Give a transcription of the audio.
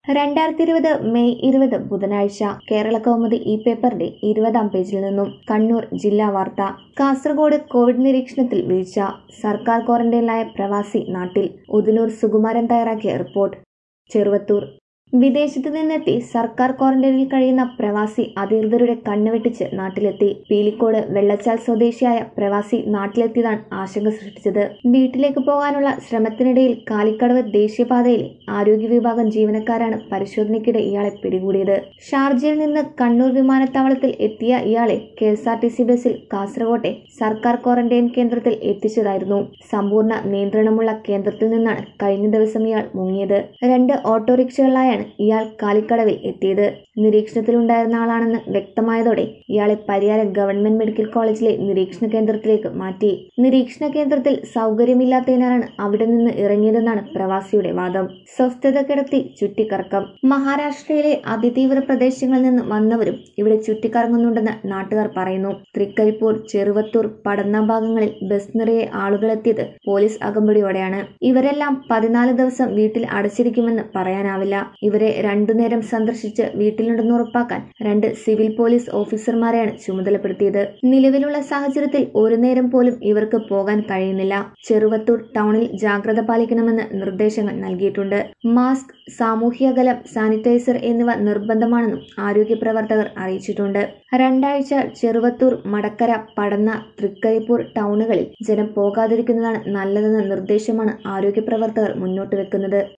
രണ്ടായിരത്തി ഇരുപത് മെയ് ഇരുപത് ബുധനാഴ്ച കേരള കൗമുദി ഈ പേപ്പറിന്റെ ഇരുപതാം പേജിൽ നിന്നും കണ്ണൂർ ജില്ലാ വാർത്ത കാസർഗോഡ് കോവിഡ് നിരീക്ഷണത്തിൽ വീഴ്ച സർക്കാർ ക്വാറന്റൈനിലായ പ്രവാസി നാട്ടിൽ ഉദനൂർ സുകുമാരൻ തയ്യാറാക്കിയ റിപ്പോർട്ട് ചെറുവത്തൂർ വിദേശത്ത് നിന്നെത്തി സർക്കാർ ക്വാറന്റൈനിൽ കഴിയുന്ന പ്രവാസി അധികൃതരുടെ കണ്ണുവെട്ടിച്ച് നാട്ടിലെത്തി പീലിക്കോട് വെള്ളച്ചാൽ സ്വദേശിയായ പ്രവാസി നാട്ടിലെത്തിയതാണ് ആശങ്ക സൃഷ്ടിച്ചത് വീട്ടിലേക്ക് പോകാനുള്ള ശ്രമത്തിനിടയിൽ കാലിക്കടവ് ദേശീയപാതയിലെ ആരോഗ്യ വിഭാഗം ജീവനക്കാരാണ് പരിശോധനയ്ക്കിടെ ഇയാളെ പിടികൂടിയത് ഷാർജയിൽ നിന്ന് കണ്ണൂർ വിമാനത്താവളത്തിൽ എത്തിയ ഇയാളെ K S R T C ബസ്സിൽ കാസർകോട്ടെ സർക്കാർ ക്വാറന്റൈൻ കേന്ദ്രത്തിൽ എത്തിച്ചതായിരുന്നു സമ്പൂർണ്ണ നിയന്ത്രണമുള്ള കേന്ദ്രത്തിൽ നിന്നാണ് കഴിഞ്ഞ ദിവസം ഇയാൾ മുങ്ങിയത് രണ്ട് ഓട്ടോറിക്ഷകളിലായാണ് ഇയാൾ കാലിക്കടവിൽ എത്തിയത് നിരീക്ഷണത്തിലുണ്ടായിരുന്ന ആളാണെന്ന് വ്യക്തമായതോടെ ഇയാളെ പരിയാരം ഗവൺമെന്റ് മെഡിക്കൽ കോളേജിലെ നിരീക്ഷണ കേന്ദ്രത്തിലേക്ക് മാറ്റി നിരീക്ഷണ കേന്ദ്രത്തിൽ സൗകര്യമില്ലാത്തതിനാലാണ് അവിടെ നിന്ന് ഇറങ്ങിയതെന്നാണ് പ്രവാസിയുടെ വാദം സ്വസ്ഥത കിടത്തി ചുറ്റിക്കറക്കം മഹാരാഷ്ട്രയിലെ അതിതീവ്ര പ്രദേശങ്ങളിൽ നിന്ന് വന്നവരും ഇവിടെ ചുറ്റിക്കറങ്ങുന്നുണ്ടെന്ന് നാട്ടുകാർ പറയുന്നു തൃക്കരിപ്പൂർ ചെറുവത്തൂർ പടന്ന ഭാഗങ്ങളിൽ ബസ് നിറയെ ആളുകളെത്തിയത് പോലീസ് അകമ്പടിയോടെയാണ് ഇവരെല്ലാം പതിനാല് ദിവസം വീട്ടിൽ അടച്ചിരിക്കുമെന്ന് പറയാനാവില്ല ഇവരെ രണ്ടു നേരം സന്ദർശിച്ച് വീട്ടിലുണ്ടെന്ന് ഉറപ്പാക്കാൻ രണ്ട് സിവിൽ പോലീസ് ഓഫീസർമാരെയാണ് ചുമതലപ്പെടുത്തിയത് നിലവിലുള്ള സാഹചര്യത്തിൽ ഒരു നേരം പോലും ഇവർക്ക് പോകാൻ കഴിയുന്നില്ല ചെറുവത്തൂർ ടൗണിൽ ജാഗ്രത പാലിക്കണമെന്ന് നിർദ്ദേശങ്ങൾ നൽകിയിട്ടുണ്ട് മാസ്ക് സാമൂഹ്യ അകലം സാനിറ്റൈസർ എന്നിവ നിർബന്ധമാണെന്നും ആരോഗ്യ പ്രവർത്തകർ അറിയിച്ചിട്ടുണ്ട് രണ്ടാഴ്ച ചെറുവത്തൂർ മടക്കര പടന്ന തൃക്കരിപ്പൂർ ടൗണുകളിൽ ജനം പോകാതിരിക്കുന്നതാണ് നല്ലതെന്ന നിർദ്ദേശമാണ് ആരോഗ്യ പ്രവർത്തകർ മുന്നോട്ട് വെക്കുന്നത്